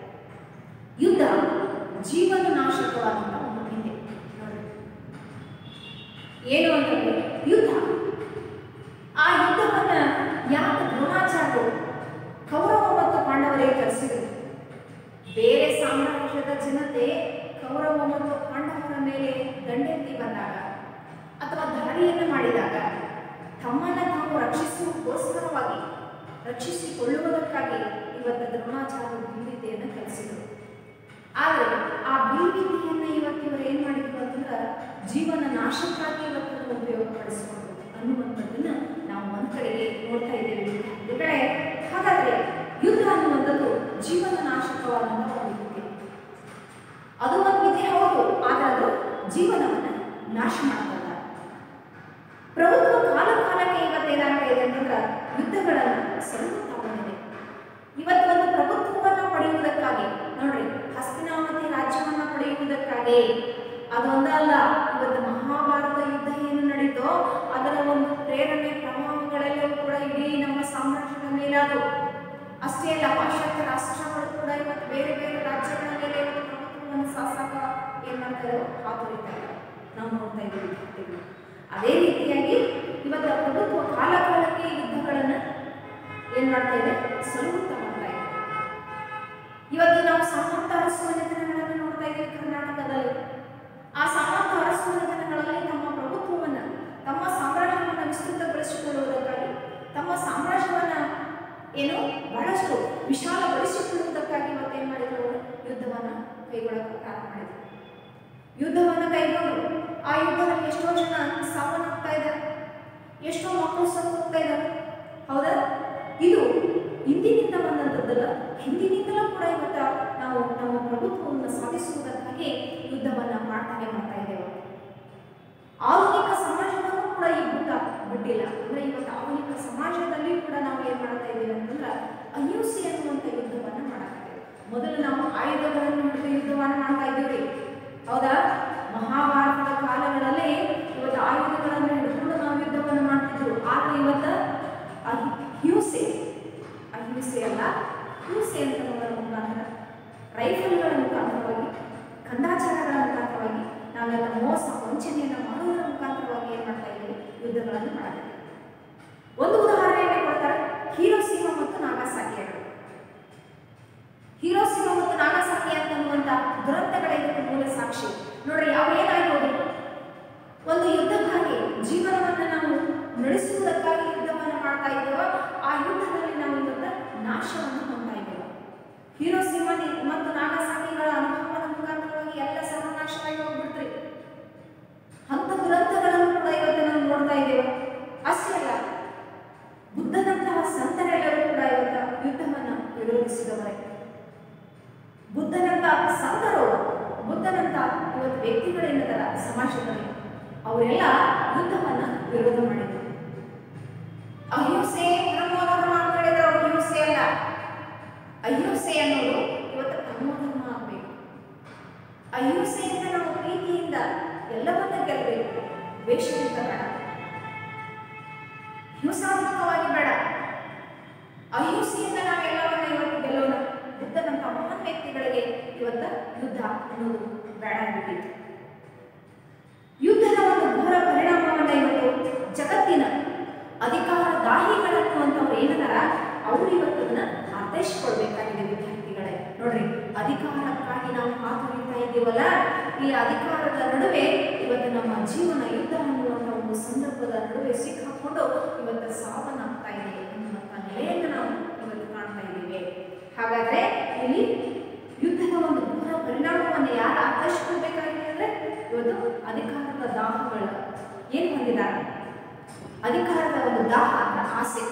ಯುದ್ಧ ಜೀವನ ನಾಶಕವಾದಂಥ ಒಂದು ಹಿಂದೆ ನೋಡಿ ಏನು ಅಂತಂದ್ರೆ ಯುದ್ಧ ಆ ಯುದ್ಧವನ್ನ ಯಾಕೆ ದ್ರೋಣಾಚಾರ್ಯರು ಕೌರವ ಮತ್ತು ಪಾಂಡವರಿಗೆ ಕರೆಸಿದರು ಬೇರೆ ಸಾಮ್ರಾಜ್ಯದ ಜನತೆ ಕೌರವ ಮತ್ತು ಪಾಂಡವರ ಮೇಲೆ ದಂಡೆತ್ತಿ ಬಂದಾಗ ಅಥವಾ ದಾಳಿಯನ್ನು ಮಾಡಿದಾಗ ತಮ್ಮನ್ನ ತಾವು ರಕ್ಷಿಸುವುದಕ್ಕೋಸ್ಕರವಾಗಿ ರಕ್ಷಿಸಿಕೊಳ್ಳುವುದಕ್ಕಾಗಿ ಇವತ್ತು ದ್ರೋಣಾಚಾರ್ಯರು ಬೀಳ್ವಿದ್ಯೆಯನ್ನು ಕಲಿಸಿದರು ಆದರೆ ಆ ಬೀಳ್ವಿದ್ಯೆಯನ್ನು ಇವತ್ತು ಇವರು ಏನು ಮಾಡಿದ್ರು ಅಂತಂದ್ರೆ ಜೀವನ ನಾಶಕ್ಕಾಗಿ ಇವತ್ತನ್ನು ಉಪಯೋಗಪಡಿಸಿಕೊಂಡು ಅನ್ನುವಂಥದ್ದನ್ನ ನಾವು ಒಂದ್ ಕಡೆಗೆ ನೋಡ್ತಾ ಇದ್ದೇವೆ ವಿದ್ಯಾರ್ಥಿಗಳೇ ಹಾಗಾದ್ರೆ ಮಾಡುತ್ತದೆ ಅದೊಂದಲ್ಲ ಇವತ್ತು ಮಹಾಭಾರತ ಯುದ್ಧ ಏನು ನಡೀತೋ ಅದರ ಒಂದು ಪ್ರೇರಣೆ ಪ್ರಭಾವಗಳೆಲ್ಲವೂ ಕೂಡ ಇಡೀ ನಮ್ಮ ಸಾಮ್ರಾಜ್ಯದ ಮೇಲೆ ಅದು ಅಷ್ಟೇ ಅಲ್ಲ ಪಾಶ್ಚಾತ್ಯ ರಾಷ್ಟ್ರಗಳು ಕೂಡ ಇವತ್ತು ಬೇರೆ ಬೇರೆ ರಾಜ್ಯಗಳ ಮೇಲೆ ಇವತ್ತು ಪ್ರಭುತ್ವವನ್ನು ಶಾಸಕ ಏನ್ ಮಾಡ್ತಾ ಇದ್ದಾರೆ ಹಾತೊರಿತಾ ಇದ್ದಾರೆ ನಾವು ನೋಡ್ತಾ ಇದ್ದೀವಿ ವಿದ್ಯಾರ್ಥಿಗಳು. ಅದೇ ರೀತಿಯಾಗಿ ಇವತ್ತು ಪ್ರಭುತ್ವ ಕಾಲ ಕಾಲಕ್ಕೆ ಈ ಯುದ್ಧಗಳನ್ನ ಏನ್ ಮಾಡ್ತಾ ಇದೆ ಸಲುಹುತ್ತಾ ಬರ್ತಾ ಇದೆ ಇವತ್ತು ನಾವು ಸಾಮಂತ ಅರಸುಮನೆತನಗಳನ್ನು ನೋಡ್ತಾ ಇದ್ದೀವಿ ಕರ್ನಾಟಕದಲ್ಲಿ ಆ ಸಾಮಂತ ಅರಸುಮನೆತನಗಳಲ್ಲಿ ತಮ್ಮ ಪ್ರಭುತ್ವವನ್ನ ತಮ್ಮ ಸಾಮ್ರಾಜ್ಯವನ್ನ ವಿಸ್ತೃತಗೊಳಿಸಿಕೊಳ್ಳುವುದಕ್ಕಾಗಿ ತಮ್ಮ ಸಾಮ್ರಾಜ್ಯವನ್ನ ಏನು ಬಹಳಷ್ಟು ವಿಶಾಲಗೊಳಿಸಿಕೊಳ್ಳುವುದಕ್ಕಾಗಿ ಇವತ್ತು ಏನ್ ಮಾಡಿದ್ರು ಅವರು ಯುದ್ಧವನ್ನ ಕೈಗೊಳ್ಳಕ್ಕೆ ಪ್ರಾರಂಭ ಮಾಡಿದ್ರು ಯುದ್ಧವನ್ನ ಕೈಗೊಂಡು ಆ ಯುದ್ಧದಲ್ಲಿ ಎಷ್ಟೋ ಜನ ಸಾವನ್ನಪ್ತಾ ಇದ್ದಾರೆ ಎಷ್ಟೋ ಮಕ್ಕಳು ಸತ್ತು ಹೋಗ್ತಾ ಇದ್ದಾರೆ ಹೌದಾ ಇದು ಇಂದಿನಿಂದ ಬಂದಂಥದ್ದಲ್ಲ ಹಿಂದಿನಿಂದಲೂ ಕೂಡ ಇವತ್ತ ನಾವು ನಮ್ಮ ಪ್ರಭುತ್ವವನ್ನು ಸಾಧಿಸುವುದಕ್ಕಾಗಿ ಯುದ್ಧವನ್ನ ಮಾಡ್ತಾನೆ ಮಾಡ್ತಾ ಇದ್ದೇವೆ ಆಧುನಿಕ ಸಮಾಜದಲ್ಲೂ ಕೂಡ ಈ ಯುದ್ಧ ಬಿಟ್ಟಿಲ್ಲ ಅಂದ್ರೆ ಇವತ್ತು ಆಧುನಿಕ ಸಮಾಜದಲ್ಲಿ ಕೂಡ ನಾವು ಏನ್ ಮಾಡ್ತಾ ಇದ್ದೀವಿ ಅಂತಂದ್ರೆ ಅಹಿಂಸೆ ಅನ್ನುವಂಥ ಯುದ್ಧವನ್ನ ಮಾಡಾಕತ್ತೇವೆ ಮೊದಲು ನಾವು ಆಯುಧಗಳನ್ನು ಹಿಡಿದು ಯುದ್ಧವನ್ನ ಮಾಡ್ತಾ ಇದ್ದೀವಿ ಹೌದಾ ಮಹಾಭಾರತದ ಕಾಲಗಳಲ್ಲಿ ಇವತ್ತು ಆಯುಧಗಳನ್ನು ಹಿಡಿದುಕೊಂಡು ನಾವು ಯುದ್ಧವನ್ನು ಮಾಡ್ತಿದ್ರು ಆದ್ರೆ ಇವತ್ತು ಅಹಿ- ಹಿಂಸೆ ಅಹಿಂಸೆ ಅಲ್ಲ ಹಿಂಸೆ ಅಂತ ನೋಡೋದ್ರ ಮುಖಾಂತರ ರೈಫಲ್ಗಳ ಮುಖಾಂತರವಾಗಿ ಕಂದಾಚಾರಗಳ ಮುಖಾಂತರವಾಗಿ ನಾವೆಲ್ಲ ಮೋಸ ವಂಚನೆಯನ್ನು ಮಾಡುವುದರ ಮುಖಾಂತರವಾಗಿ ಏನ್ ಮಾಡ್ತಾ ಇದ್ದೀವಿ ಯುದ್ಧಗಳನ್ನು ಮಾಡ್ತಾ ಇದ್ದೀವಿ ಒಂದು ಉದಾಹರಣೆಯನ್ನು ಕೊಡ್ತಾರೆ ಹೀರೋಸೀಮಾ ಮತ್ತು ನಾಗಾಸಾಕಿಯಗಳು ಹೀರೋಸೀಮಾ ಮತ್ತು ನಾಗಾಸಾಕಿ ಅಂತನ್ನುವಂತ ದುರಂತಗಳ ಇದಕ್ಕೆ ಮೂಲ ಸಾಕ್ಷಿ ನೋಡ್ರಿ ಯಾವ ಏನಾಗೋದು ಒಂದು ಯುದ್ಧಕ್ಕಾಗಿ ಜೀವನವನ್ನು ನಾವು ನಡೆಸುವುದಕ್ಕಾಗಿ ಯುದ್ಧವನ್ನು ಮಾಡ್ತಾ ಇದ್ದೇವೋ ಆ ಯುದ್ಧದಲ್ಲಿ ನಾವು ಇವತ್ತು ನಾಶವನ್ನು ಹೊಂದ್ತಾ ಇದ್ದೇವೆ ಹೀರೋಸೀಮಾ ನಿ- ಮತ್ತು ನಾಗಸಾಕಿಗಳ ಅನುಭವದ ಮುಖಾಂತರವಾಗಿ ಎಲ್ಲ ಸರ್ವನಾಶವಾಗಿ ಹೋಗ್ಬಿಡ್ತ್ರಿ ಅಂತ ದುರಂತಗಳನ್ನು ಕೂಡ ಇವತ್ತು ನಾವು ನೋಡ್ತಾ ಇದ್ದೇವೆ ಅಷ್ಟೇ ಅಲ್ಲ ಬುದ್ಧನಂತಹ ಸಂತರೆಲ್ಲರೂ ಕೂಡ ಇವತ್ತು ಯುದ್ಧವನ್ನು ವಿರೋಧಿಸಿದವರೇ ಬುದ್ಧನಂತ ಸಂತರು ಬುದ್ಧನಂತ ಇವತ್ತು ವ್ಯಕ್ತಿಗಳೇನಿದಾರ ಸಮಾಜದಲ್ಲಿ ಅವರೆಲ್ಲ ಯುದ್ಧವನ್ನ ವಿರೋಧ ಮಾಡಿದರು ಅಹಿಂಸೆ ಬ್ರಹ್ಮೋಧರ್ಮ ಅಂತ ಹೇಳಿದ್ರೆ ಅವ್ರು ಅಹಿಂಸೆ ಅಲ್ಲ ಅಹಿಂಸೆ ಅನ್ನೋದು ಇವತ್ತು ಬ್ರಹ್ಮೋಧರ್ಮ ಆಗಬೇಕು ಅಹಿಂಸೆಯಿಂದ ನಾವು ಪ್ರೀತಿಯಿಂದ ಎಲ್ಲವನ್ನ ಗೆಲ್ಲಬೇಕು ದ್ವೇಷದಿಂದ ಬೇಡ ಹಿಂಸಾತ್ಮಕವಾಗಿ ಬೇಡ ಅಹಿಂಸೆಯಿಂದ ನಾವು ಎಲ್ಲವನ್ನ ಇವತ್ತು ಗೆಲ್ಲೋಣ ಬುದ್ಧನಂತ ಮಹಾನ್ ವ್ಯಕ್ತಿಗಳಿಗೆ ಇವತ್ತ ಯುದ್ಧ ಅನ್ನೋದು ಬೇಡ ಆಗ್ಬಿಟ್ಟಿತ್ತು ಯುದ್ಧದ ಒಂದು ಘೋರ ಪರಿಣಾಮವನ್ನ ಇವತ್ತು ಜಗತ್ತಿನ ಅಧಿಕಾರ ದಾಹಿಗಳನ್ನುವಂಥವ್ರು ಏನದಾರ ಅವ್ರು ಇವತ್ತನ್ನ ಅರ್ಥೈಸ್ಕೊಳ್ಬೇಕಾಗಿದೆ ವಿದ್ಯಾರ್ಥಿಗಳೇ ನೋಡ್ರಿ ಅಧಿಕಾರಕ್ಕಾಗಿ ನಾವು ಹಾತೊರಿತಾ ಇದ್ದೀವಲ್ಲ ಈ ಅಧಿಕಾರದ ನಡುವೆ ಇವತ್ತು ನಮ್ಮ ಜೀವನ ಯುದ್ಧ ಅನ್ನುವಂಥ ಒಂದು ಸಂದರ್ಭದ ನಡುವೆ ಸಿಕ್ಕಾಕೊಂಡು ಇವತ್ತು ಸಾವನ್ನಾಗ್ತಾ ಇದೆ ಅನ್ನುವಂಥ ನೆಲೆಯನ್ನು ನಾವು ಇವತ್ತು ಕಾಣ್ತಾ ಇದ್ದೀವಿ ಹಾಗಾದ್ರೆ ಇಲ್ಲಿ ಯುದ್ಧದ ಒಂದು ಘೋರ ಪರಿಣಾಮವನ್ನು ಯಾರು ಅರ್ಥೈಸ್ಕೊಳ್ಬೇಕಾಗಿದೆ ಅಂದ್ರೆ ಇವತ್ತು ಅಧಿಕಾರದ ದಾಹಗಳು ಏನು ಹೊಂದಿದ್ದಾರೆ ಅಧಿಕಾರದ ಒಂದು ದಾಹ ಅಂದ್ರೆ ಆಸೆ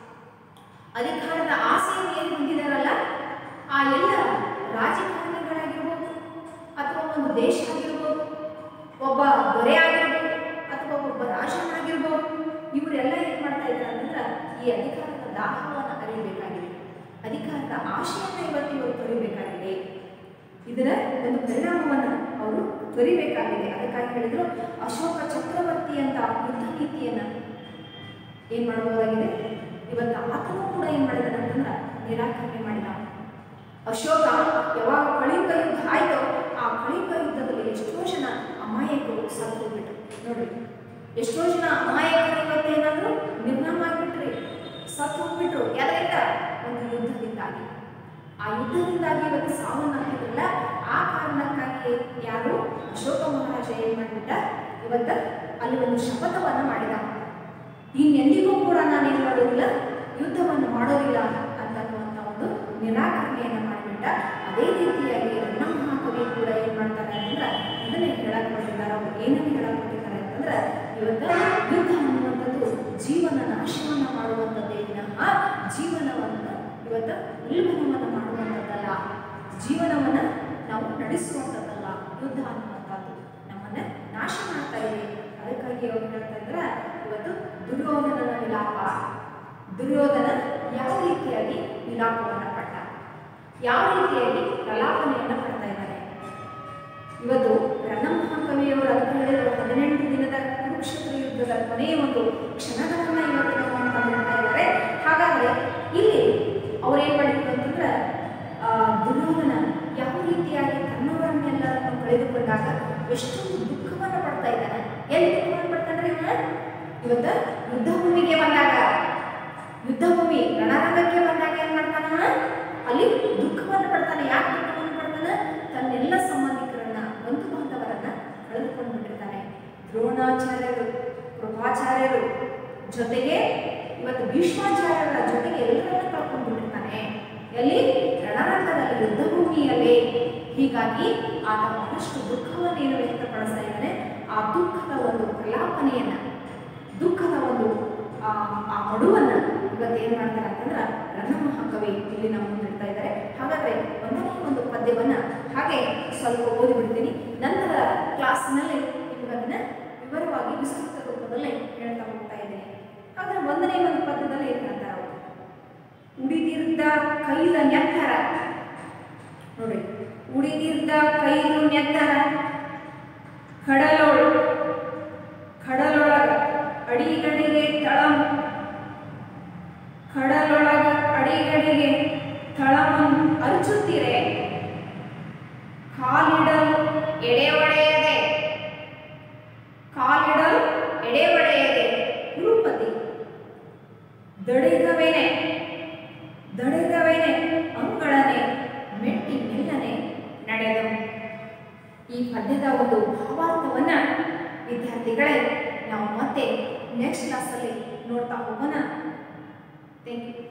ಅಧಿಕಾರದ ಆಸೆಯನ್ನು ಏನು ಹೊಂದಿದಾರಲ್ಲ ಆ ಎಲ್ಲ ರಾಜಕಾರಣಿಗಳಾಗಿರ್ಬೋದು ಅಥವಾ ಒಂದು ದೇಶ ಆಗಿರ್ಬೋದು ಒಬ್ಬ ದೊರೆ ಆಗಿರ್ಬೋದು ಅಥವಾ ಒಬ್ಬ ರಾಜನಾಗಿರ್ಬೋದು ಇವರೆಲ್ಲ ಏನು ಮಾಡ್ತಾ ಇದ್ದಾರೆ ಅಂತಂದ್ರೆ ಈ ಅಧಿಕಾರದ ದಾಹವನ್ನು ಅರಿಯಬೇಕಾಗಿದೆ ಅಧಿಕಾರದ ಆಶೆಯನ್ನು ಇವತ್ತು ಇವರು ತೊರಿಬೇಕಾಗಿದೆ ಇದರ ಒಂದು ಪರಿಣಾಮವನ್ನು ಅವರು ತೊರಿಬೇಕಾಗಿದೆ ಅದಕ್ಕಾಗಿ ಹೇಳಿದ್ರು ಅಶೋಕ ಚಕ್ರವರ್ತಿ ಅಂತ ಯುದ್ಧ ನೀತಿಯನ್ನು ಏನ್ ಮಾಡಬಹುದಾಗಿದೆ ಇವತ್ತು ಆತನು ಕೂಡ ಏನ್ ಮಾಡಿದಾನೆ ಅಂತಂದ್ರೆ ನಿರಾಕರಣೆ ಮಾಡಿದ ಅಶೋಕ ಯಾವಾಗ ಕಳಿಂಗ ಯುದ್ಧ ಆಯ್ತೋ ಆ ಕಳಿಂಗ ಯುದ್ಧದಲ್ಲಿ ಎಷ್ಟೋ ಜನ ಅಮಾಯಕರು ಸತ್ತು ಹೋಗ್ಬಿಟ್ರು ನೋಡ್ರಿ ಎಷ್ಟೋ ಜನ ಅಮಾಯಕರು ಇವತ್ತು ಏನಾದ್ರು ನಿರ್ನಾಮ ಆಗ್ಬಿಟ್ರಿ ಸತ್ತು ಹೋಗ್ಬಿಟ್ರು ಯಾವ್ದ್ರಿಂದ ಒಂದು ಯುದ್ಧದಿಂದಾಗಿ ಆ ಯುದ್ಧದಿಂದಾಗಿ ಇವತ್ತು ಸಾವನ್ನಪ್ಪಿದ್ರಲ್ಲ ಆ ಕಾರಣಕ್ಕಾಗಿ ಯಾರು ಅಶೋಕ ಮಹಾರಾಜ ಏನ್ ಮಾಡ್ಬಿಟ್ಟ ಇವತ್ತ ಅಲ್ಲಿ ಒಂದು ಶಪಥವನ್ನ ಮಾಡಿದ ಇನ್ನೆಂದಿಗೂ ಕೂಡ ನಾನೇನು ಮಾಡೋದಿಲ್ಲ ಯುದ್ಧವನ್ನು ಮಾಡೋದಿಲ್ಲ ಅಂತನ್ನುವಂಥ ಒಂದು ನಿರಾಕರಣೆಯನ್ನು ಮಾಡಿಬಿಟ್ಟ ಅದೇ ರೀತಿಯಾಗಿ ರನ್ನ ಮಹಾಕವಿ ಕೂಡ ಏನು ಮಾಡ್ತಾರೆ ಅಂದ್ರೆ ಇದನ್ನೇ ಹೇಳಕ್ ಹೊರಟಿದ್ದಾರೆ ಅವ್ರು ಏನನ್ನು ಹೇಳಕ್ ಹೊರಟಿದ್ದಾರೆ ಅಂತಂದ್ರೆ ಇವತ್ತು ಯುದ್ಧ ಅನ್ನುವಂಥದ್ದು ಜೀವನ ನಾಶವನ್ನು ಮಾಡುವಂಥದ್ದೇ ವಿನಃ ಜೀವನವನ್ನು ಇವತ್ತು ಉಲ್ಬಣವನ್ನು ಮಾಡುವಂಥದ್ದಲ್ಲ ಜೀವನವನ್ನು ನಾವು ನಡೆಸುವಂಥದ್ದಲ್ಲ ಯುದ್ಧ ಅನ್ನುವಂಥದ್ದು ನಮ್ಮನ್ನ ನಾಶ ಮಾಡ್ತಾ ಇದೆ ಅದಕ್ಕಾಗಿ ಅವ್ರು ಹೇಳ್ತಾ ಇದ್ರೆ ಇವತ್ತು ದುರ್ಯೋಧನನ ವಿಲಾಪ ದುರ್ಯೋಧನ ಯಾವ ರೀತಿಯಾಗಿ ವಿಲಾಪವನ್ನು ಪಟ್ಟ ಯಾವ ರೀತಿಯಾಗಿ ಪ್ರಲಾಪನೆಯನ್ನು ಪಡ್ತಾ ಇದ್ದಾನೆ ಇವತ್ತು ರಣಮಹಾಕವಿಯವರು ಅದಕ್ಕೆ ಹೇಳಿದ್ರು ಹದಿನೆಂಟು ದಿನದ ಕುರುಕ್ಷೇತ್ರ ಯುದ್ಧದ ಕೊನೆಯ ಒಂದು ಕ್ಷಣಗಳನ್ನ ಇವತ್ತು ನಾವು ಅಂತ ಹೇಳ್ತಾ ಇದ್ದಾರೆ ಹಾಗಾದ್ರೆ ಇಲ್ಲಿ ಅವ್ರು ಏನ್ ಮಾಡಿದ್ರು ಅಂತಂದ್ರೆ ಆ, ದುರ್ಯೋಧನ ಯಾವ ರೀತಿಯಾಗಿ ತನ್ನವರನ್ನೆಲ್ಲರನ್ನು ಕಳೆದುಕೊಂಡಾಗ ಎಷ್ಟೊಂದು ದುಃಖವನ್ನು ಪಡ್ತಾ ಇದ್ದಾನೆ ಎಲ್ಲಿ ದುಃಖವನ್ನು ಪಡ್ತಾನ್ರಿ ಇವನು ಇವತ್ತು ಯುದ್ಧ ಭೂಮಿಗೆ ಬಂದಾಗ ಯುದ್ಧ ಭೂಮಿ ರಣರಂಗಕ್ಕೆ ಬಂದಾಗ ಏನ್ ಮಾಡ್ತಾನ ಅಲ್ಲಿ ದುಃಖವನ್ನು ಪಡ್ತಾನೆ ಯಾಕೆ ದುಃಖವನ್ನು ಪಡ್ತಾನೆ ತನ್ನೆಲ್ಲ ಸಂಬಂಧಿಕರನ್ನ ಬಂಧು ಬಾಂಧವರನ್ನ ಕಳೆದುಕೊಂಡು ಬಿಟ್ಟಿರ್ತಾನೆ ದ್ರೋಣಾಚಾರ್ಯರು ಕೃಪಾಚಾರ್ಯರು ಜೊತೆಗೆ ಇವತ್ತು ಭೀಷ್ಮಾಚಾರ್ಯರ ಜೊತೆಗೆ ಎಲ್ಲರನ್ನ ಕಳ್ಕೊಂಡು ಬಿಟ್ಟಿರ್ತಾನೆ ಎಲ್ಲಿ ರಣರಂಗದಲ್ಲಿ ಯುದ್ಧ ಭೂಮಿಯಲ್ಲಿ ಹೀಗಾಗಿ ಆತ ಬಹಳಷ್ಟು ದುಃಖವನ್ನು ಏನು ವ್ಯಕ್ತಪಡಿಸ್ತಾ ಇದ್ದಾನೆ ಆ ದುಃಖದ ಒಂದು ಪ್ರಲಾಪನೆಯನ್ನ ದುಃಖದ ಒಂದು ಆ ಆ ಮಡುವನ್ನ ಇವತ್ತು ಏನ್ ಮಾಡ್ತಾರೆ ಅಂತಂದ್ರೆ ರಣಮಹಾಕವಿ ಇಲ್ಲಿ ನಮ್ಮ ಮುಂದೆ ಇಡ್ತಾ ಇದ್ದಾರೆ ಹಾಗಾದ್ರೆ ಒಂದನೇ ಒಂದು ಪದ್ಯವನ್ನ ಹಾಗೆ ಸ್ವಲ್ಪ ಓದಿಬಿಡ್ತೀನಿ ನಂತರ ಕ್ಲಾಸ್ನಲ್ಲಿ ನಿಮಗೆ ಅದನ್ನ ವಿವರವಾಗಿ ವಿಸ್ತೃತ ರೂಪದಲ್ಲಿ ಹೇಳ್ತಾ ಹೋಗ್ತಾ ಇದ್ದೀನಿ ಹಾಗಾದ್ರೆ ಒಂದನೇ ಒಂದು ಪದ್ಯದಲ್ಲಿ ಏನ್ ಹೇಳ್ತಾರೆ ಅವರು ಉಡಿದಿರ್ದ ಕೈದ ನೆತ್ತರ ನೋಡಿ ಉಡಿದಿರ್ದ ಕೈದು ನೆತ್ತರ ಕಡಲೋಳು ಕಡಲೊಳಗ ಅಡಿಗಡಿಗೆ ತಳಂ ಕಡಲೊಳಗ ಅಡಿಗಡಿಗೆ ತಳಮನ್ ಅರ್ಚುತ್ತೀರೆ ಕಾಲಿಡಲು ಎಡೆ ಒಡೆಯದೆ ಕಾಲಿಡಲು ಎಡೆ ಒಡೆಯದೆ ಗುರುಪತಿ ದಡಿಗವೇನೆ ದಡಿಗವೇನೆ ಅಂಗಳನೆ ಮೆಟ್ಟಿ ಮೆಲ್ಲನೆ ನಡೆದವು ಈ ಪದ್ಯದ ಒಂದು ಭಾವಾರ್ಥವನ್ನ ವಿದ್ಯಾರ್ಥಿಗಳೇ ನಾವು ಮತ್ತೆ ನೆಕ್ಸ್ಟ್ ಕ್ಲಾಸಲ್ಲಿ ನೋಡ್ತಾ ಹೋಗೋಣ ಥ್ಯಾಂಕ್ ಯು